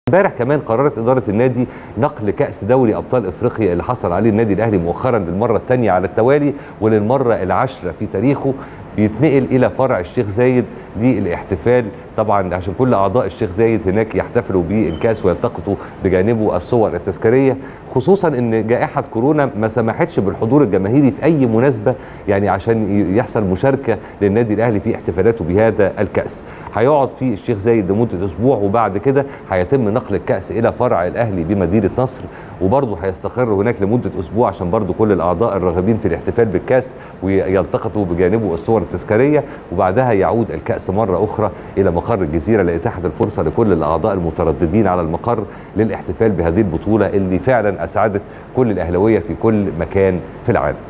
امبارح كمان قررت اداره النادي نقل كاس دوري ابطال افريقيا اللي حصل عليه النادي الاهلي مؤخرا للمره الثانيه على التوالي وللمره العاشره في تاريخه بيتنقل الى فرع الشيخ زايد للاحتفال طبعا عشان كل اعضاء الشيخ زايد هناك يحتفلوا بالكاس ويلتقطوا بجانبه الصور التذكاريه خصوصا ان جائحه كورونا ما سمحتش بالحضور الجماهيري في اي مناسبه يعني عشان يحصل مشاركه للنادي الاهلي في احتفالاته بهذا الكاس هيقعد في الشيخ زايد لمده اسبوع وبعد كده هيتم نقل الكاس الى فرع الاهلي بمدينه نصر وبرضه هيستقر هناك لمده اسبوع عشان برضه كل الاعضاء الراغبين في الاحتفال بالكاس ويلتقطوا بجانبه الصور التذكاريه وبعدها يعود الكاس مره اخرى الى مقر الجزيره لاتاحه الفرصه لكل الاعضاء المترددين على المقر للاحتفال بهذه البطوله اللي فعلا اسعدت كل الاهلاويه في كل مكان في العالم